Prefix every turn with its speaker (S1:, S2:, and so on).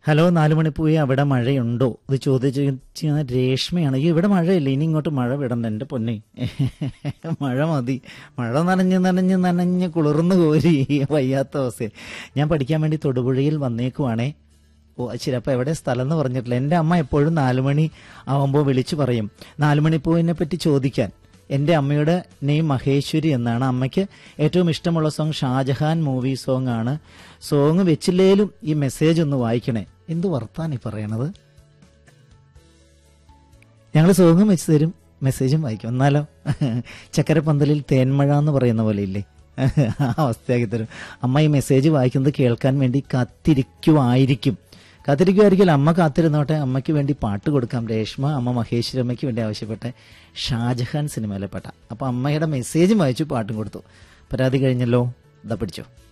S1: hello നാലു മണിപ്പോയി അവിടെ മഴയുണ്ടോ ഇത് ചോദിച്ചു രേഷ്മയാണ് ഈ ഇവിടെ മഴയില്ല ഇനി ഇങ്ങോട്ട് മഴ വിടണ്ട എൻ്റെ പൊന്നെ മഴ മതി മഴ നനഞ്ഞ് നനഞ്ഞ് നനഞ്ഞ് കുളിർന്നു കോരി വയ്യാത്ത അവസ്ഥ ഞാൻ പഠിക്കാൻ വേണ്ടി തൊടുപുഴയിൽ വന്നേക്കുവാണേ ഓ ശരി അപ്പൊ എവിടെ സ്ഥലം എന്ന് പറഞ്ഞിട്ടില്ല എൻ്റെ അമ്മ എപ്പോഴും നാലുമണി ആവുമ്പോൾ വിളിച്ചു പറയും നാലുമണിപ്പൂവിനെ പറ്റി ചോദിക്കാൻ എൻ്റെ അമ്മയുടെ നെയ്മ് മഹേശ്വരി എന്നാണ് അമ്മയ്ക്ക് ഏറ്റവും ഇഷ്ടമുള്ള സോങ് ഷാജഹാൻ മൂവി സോങ് ആണ് സോങ് വെച്ചില്ലേലും ഈ മെസ്സേജ് ഒന്ന് വായിക്കണേ എന്ത് വർത്താനീ പറയണത് ഞങ്ങൾ സോങ്ങും വെച്ച് തരും മെസ്സേജും വായിക്കും എന്നാലോ ചക്കരപ്പന്തലിൽ തേന്മഴ എന്ന് പറയുന്ന പോലെ ഇല്ലേ ആ അവസ്ഥയാക്കി തരും അമ്മ ഈ മെസ്സേജ് വായിക്കുന്നത് കേൾക്കാൻ വേണ്ടി കാത്തിരിക്കുമായിരിക്കും കാത്തിരിക്കുമായിരിക്കും അമ്മ കാത്തിരുന്നോട്ടെ അമ്മയ്ക്ക് വേണ്ടി പാട്ട് കൊടുക്കാം രേഷ്മ അമ്മ മഹേശ്വരി അമ്മയ്ക്ക് വേണ്ടി ആവശ്യപ്പെട്ട ഷാജഹാൻ സിനിമയിലെ പാട്ട അപ്പൊ അമ്മയുടെ മെസ്സേജും വായിച്ചു പാട്ടും കൊടുത്തു പരാതി കഴിഞ്ഞല്ലോ ഇതാ പിടിച്ചോ